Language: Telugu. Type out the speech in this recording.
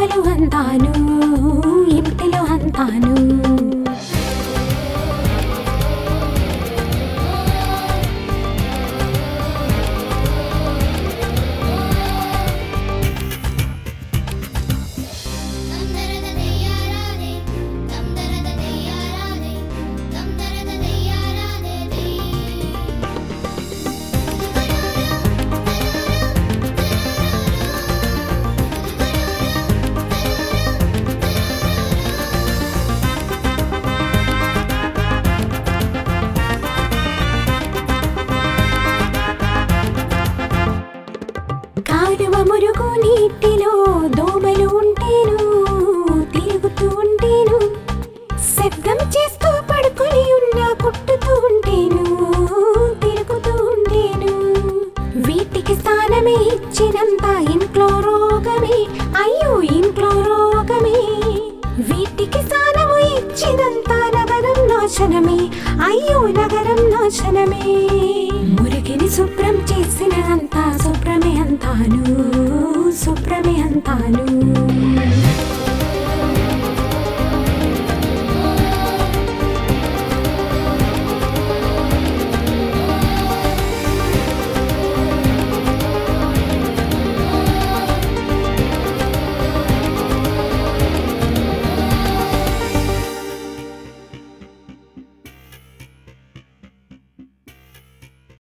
దోమలు అంతాను ఇంటిలో అంతాను తందరద దెయ్యారాదే తందరద దెయ్యారాదే తందరద దెయ్యారాదే దే కాలువ మురుగు నీటిలో దోమలు ఉంటేను తిరుగుతూ ఉంటేను శబ్దం చేస్తూ పడుకొని ఉన్న కుట్టుతూ ఉంటేను తిరుగుతూ ఉండేను వీటికి స్థానమే ఇచ్చినంత ఇంట్లో రోగమే అయ్యో ఇంట్లో రోగమే వీటికి స్థానము ఇచ్చినంత నగరం నాశనమే అయ్యో నగరం నాశనమే మురికిని శుభ్రం చేసిన అంతా శుభ్ర